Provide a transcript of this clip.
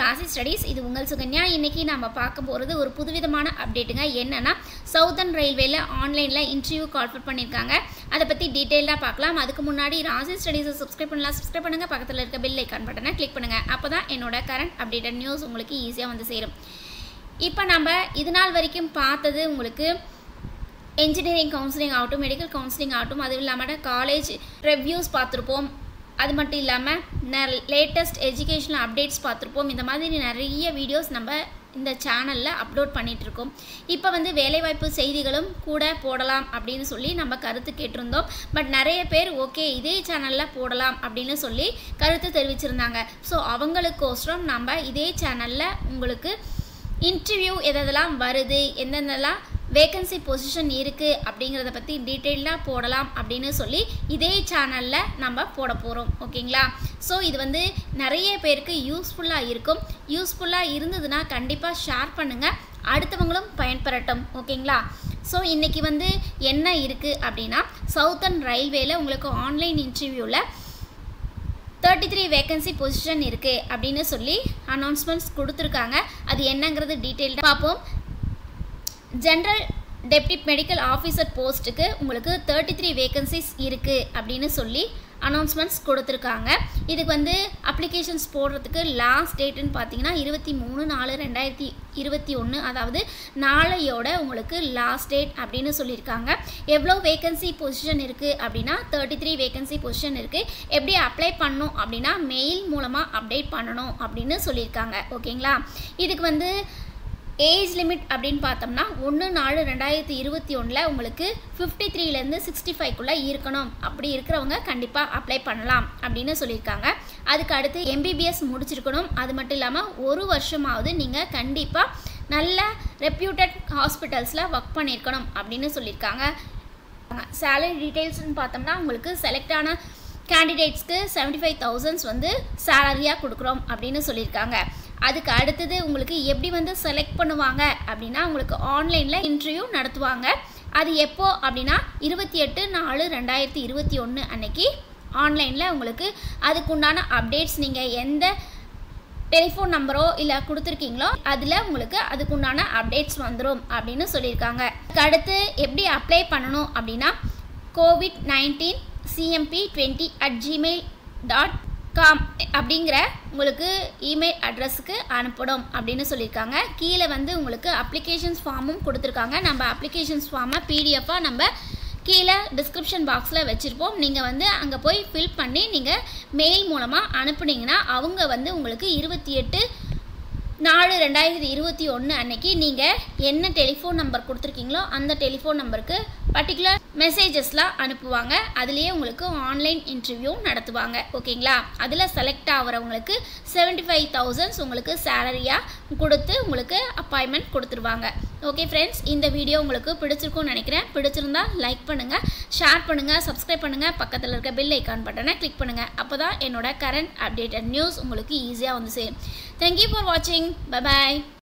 ராசி ஸ்டடீஸ் இது உங்கள் சுகன்யா இன்னைக்கு நம்ம பார்க்க போகிறது ஒரு புதுவிதமான அப்டேட்டுங்க என்னன்னா சவுதர்ன் ரயில்வேல ஆன்லைனில் இன்டர்வியூ கால்ஃபர் பண்ணியிருக்காங்க அதை பற்றி டீட்டெயிலாக பார்க்கலாம் அதுக்கு முன்னாடி ராசி ஸ்டடீஸை சப்ஸ்கிரைப் பண்ணலாம் சப்ஸ்கிரைப் பண்ணுங்கள் பக்கத்தில் இருக்க பெல் ஐக்கான் பட்டனை கிளிக் பண்ணுங்கள் அப்போ தான் என்னோட கரண்ட் அப்டேட்டட் நியூஸ் உங்களுக்கு ஈஸியாக வந்து சேரும் இப்போ நம்ம இது நாள் வரைக்கும் பார்த்தது உங்களுக்கு என்ஜினியரிங் கவுன்சிலிங் ஆகட்டும் மெடிக்கல் கவுன்சிலிங் ஆகட்டும் அதுவும் இல்லாமல் காலேஜ் ரிவ்யூஸ் பார்த்துருப்போம் அது மட்டும் இல்லாமல் ந லேட்டஸ்ட் எஜுகேஷனல் அப்டேட்ஸ் பார்த்துருப்போம் இந்த மாதிரி நிறைய வீடியோஸ் நம்ம இந்த சேனலில் அப்லோட் பண்ணிகிட்ருக்கோம் இப்போ வந்து வேலைவாய்ப்பு செய்திகளும் கூட போடலாம் அப்படின்னு சொல்லி நம்ம கருத்து கேட்டிருந்தோம் பட் நிறைய பேர் ஓகே இதே சேனலில் போடலாம் அப்படின்னு சொல்லி கருத்து தெரிவிச்சிருந்தாங்க ஸோ அவங்களுக்கோசரம் நம்ம இதே சேனலில் உங்களுக்கு இன்டர்வியூ எதெல்லாம் வருது எந்தெந்தெல்லாம் வேகன்சி பொசிஷன் இருக்குது அப்படிங்கிறத பற்றி டீட்டெயிலாக போடலாம் அப்படின்னு சொல்லி இதே சேனலில் நம்ம போட போகிறோம் ஓகேங்களா ஸோ இது வந்து நிறைய பேருக்கு யூஸ்ஃபுல்லாக இருக்கும் யூஸ்ஃபுல்லாக இருந்ததுன்னா கண்டிப்பாக ஷேர் பண்ணுங்கள் அடுத்தவங்களும் பயன்பெறட்டும் ஓகேங்களா ஸோ இன்றைக்கி வந்து என்ன இருக்குது அப்படின்னா சவுத்தர்ன் ரயில்வேல உங்களுக்கு ஆன்லைன் இன்டர்வியூவில் தேர்ட்டி த்ரீ வேகன்சி பொசிஷன் இருக்குது அப்படின்னு சொல்லி அனௌன்ஸ்மெண்ட்ஸ் கொடுத்துருக்காங்க அது என்னங்கிறது டீட்டெயில்டாக பார்ப்போம் ஜென்ரல் டெப்டி மெடிக்கல் ஆஃபீஸர் போஸ்ட்டுக்கு உங்களுக்கு தேர்ட்டி த்ரீ வேகன்சிஸ் இருக்குது அப்படின்னு சொல்லி அனௌன்ஸ்மெண்ட்ஸ் கொடுத்துருக்காங்க இதுக்கு வந்து அப்ளிகேஷன்ஸ் போடுறதுக்கு லாஸ்ட் டேட்டுன்னு பார்த்தீங்கன்னா இருபத்தி மூணு நாலு ரெண்டாயிரத்தி இருபத்தி ஒன்று அதாவது நாளையோட உங்களுக்கு லாஸ்ட் டேட் அப்படின்னு சொல்லியிருக்காங்க எவ்வளோ வேகன்சி பொசிஷன் இருக்குது அப்படின்னா தேர்ட்டி த்ரீ வேகன்சி பொசிஷன் இருக்குது எப்படி அப்ளை பண்ணணும் அப்படின்னா மெயில் மூலமாக அப்டேட் பண்ணணும் அப்படின்னு சொல்லியிருக்காங்க ஓகேங்களா இதுக்கு வந்து ஏஜ் லிமிட் அப்படின்னு பார்த்தோம்னா ஒன்று நாலு ரெண்டாயிரத்தி இருபத்தி ஒன்றில் உங்களுக்கு ஃபிஃப்டி த்ரீலேருந்து சிக்ஸ்டி ஃபைவ்க்குள்ளே இருக்கணும் அப்படி இருக்கிறவங்க கண்டிப்பாக அப்ளை பண்ணலாம் அப்படின்னு சொல்லியிருக்காங்க அதுக்கு அடுத்து எம்பிபிஎஸ் முடிச்சிருக்கணும் அது மட்டும் இல்லாமல் ஒரு வருஷமாவது நீங்கள் கண்டிப்பாக நல்ல ரெப்யூட்டட் ஹாஸ்பிட்டல்ஸில் ஒர்க் பண்ணியிருக்கணும் அப்படின்னு சொல்லியிருக்காங்க சேலரி டீட்டெயில்ஸ்னு பார்த்தோம்னா உங்களுக்கு செலக்ட் ஆன கேண்டிடேட்ஸ்க்கு செவன்ட்டி ஃபைவ் தௌசண்ட்ஸ் வந்து சேலரியாக கொடுக்குறோம் அப்படின்னு சொல்லியிருக்காங்க அதுக்கு அடுத்தது உங்களுக்கு எப்படி வந்து செலக்ட் பண்ணுவாங்க அப்படின்னா உங்களுக்கு ஆன்லைனில் இன்டர்வியூ நடத்துவாங்க அது எப்போ அப்படின்னா இருபத்தி எட்டு நாலு ரெண்டாயிரத்தி இருபத்தி ஒன்று அன்னைக்கு ஆன்லைனில் உங்களுக்கு அதுக்குண்டான அப்டேட்ஸ் நீங்கள் எந்த டெலிஃபோன் நம்பரோ இல்லை கொடுத்துருக்கீங்களோ அதில் உங்களுக்கு அதுக்குண்டான அப்டேட்ஸ் வந்துடும் அப்படின்னு சொல்லியிருக்காங்க அதுக்கு அடுத்து எப்படி அப்ளை பண்ணணும் அப்படின்னா COVID nineteen CMB twenty at Gmail dot com அப்படிங்கிற உங்களுக்கு இமெயில் அட்ரஸுக்கு அனுப்பணும் அப்படின்னு சொல்லியிருக்காங்க கீழே வந்து உங்களுக்கு அப்ளிகேஷன்ஸ் ஃபார்மும் கொடுத்துருக்காங்க நம்ம அப்ளிகேஷன்ஸ் ஃபார்மை பிடிஎஃபாக நம்ம கீழே டிஸ்கிரிப்ஷன் பாக்ஸில் வச்சுருப்போம் நீங்கள் வந்து அங்கே போய் ஃபில் பண்ணி நீங்கள் மெயில் மூலமாக அனுப்புனீங்கன்னா அவங்க வந்து உங்களுக்கு இருபத்தி எட்டு நாலு ரெண்டாயிரத்தி இருபத்தி ஒன்று அன்னைக்கு நீங்கள் என்ன டெலிஃபோன் நம்பர் கொடுத்துருக்கீங்களோ அந்த டெலிஃபோன் நம்பருக்கு பர்டிகுலர் மெசேஜஸ்லாம் அனுப்புவாங்க அதுலேயே உங்களுக்கு ஆன்லைன் இன்டர்வியூ நடத்துவாங்க ஓகேங்களா அதில் செலக்ட் ஆகிறவங்களுக்கு செவன்ட்டி ஃபைவ் தௌசண்ட்ஸ் உங்களுக்கு சேலரியாக கொடுத்து உங்களுக்கு அப்பாயின்மெண்ட் கொடுத்துருவாங்க ஓகே ஃப்ரெண்ட்ஸ் இந்த வீடியோ உங்களுக்கு பிடிச்சிருக்கும்னு நினைக்கிறேன் பிடிச்சிருந்தா லைக் பண்ணுங்கள் ஷேர் பண்ணுங்கள் சப்ஸ்கிரைப் பண்ணுங்கள் பக்கத்தில் இருக்க பெல் ஐக்கான் பட்டனை கிளிக் பண்ணுங்கள் அப்போ தான் என்னோட கரண்ட் அப்டேட்டட் நியூஸ் உங்களுக்கு ஈஸியாக வந்து சேரும் தேங்க்யூ ஃபார் வாட்சிங் பை பாய்